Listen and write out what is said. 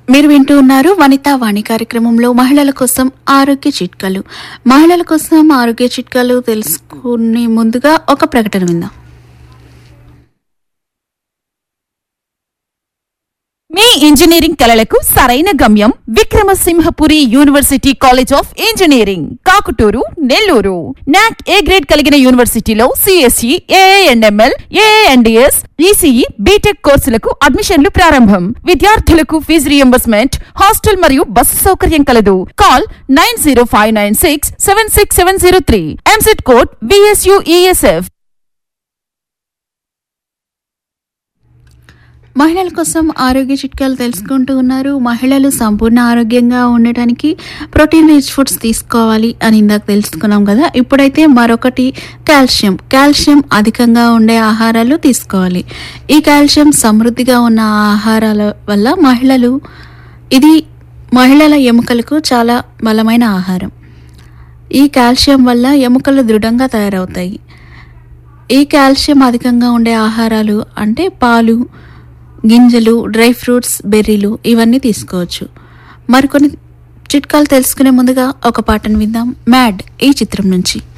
మీరు వింటూ ఉన్నారు వనితా వాణి కార్యక్రమంలో మహిళల కోసం ఆరోగ్య చిట్కాలు మహిళల కోసం ఆరోగ్య చిట్కాలు తెలుసుకునే ముందుగా ఒక ప్రకటన విందాం మీ ఇంజనీరింగ్ కలలకు సరైన గమ్యం Vikramasimhapuri university college of engineering Kakuturu Nellore NAAC A grade కలిగిన యూనివర్సిటీలో CSE ANML ANDS ECE BTech కోర్సులకు అడ్మిషన్లు ప్రారంభం విద్యార్థులకు ఫీజు రియంబర్స్మెంట్ హాస్టల్ మరియు బస్సు సౌకర్యం కలదు call nine zero five nine six seven six seven zero three EAMCET code VSUESF మహిళల కోసం ఆరోగ్య చిట్కాలు తెలుసుకుంటూ ఉన్నారు మహిళలు సంపూర్ణ ఆరోగ్యంగా ఉండటానికి ప్రోటీన్ రిచ్ ఫుడ్స్ తీసుకోవాలి అని ఇందాక తెలుసుకున్నాం కదా ఇప్పుడైతే మరొకటి కాల్షియం కాల్షియం అధికంగా ఉండే ఆహారాలు తీసుకోవాలి ఈ కాల్షియం సమృద్ధిగా ఉన్న ఆహారాల వల్ల మహిళలు ఇది మహిళల ఎముకలకు చాలా బలమైన ఆహారం ఈ కాల్షియం వల్ల ఎముకలు దృఢంగా తయారవుతాయి ఈ కాల్షియం అధికంగా ఉండే ఆహారాలు అంటే పాలు గింజలు డ్రై ఫ్రూట్స్ బెర్రీలు ఇవన్నీ తీసుకోవచ్చు మరికొన్ని చిట్కాలు తెలుసుకునే ముందుగా ఒక పాటను విందాం మ్యాడ్ ఈ చిత్రం నుంచి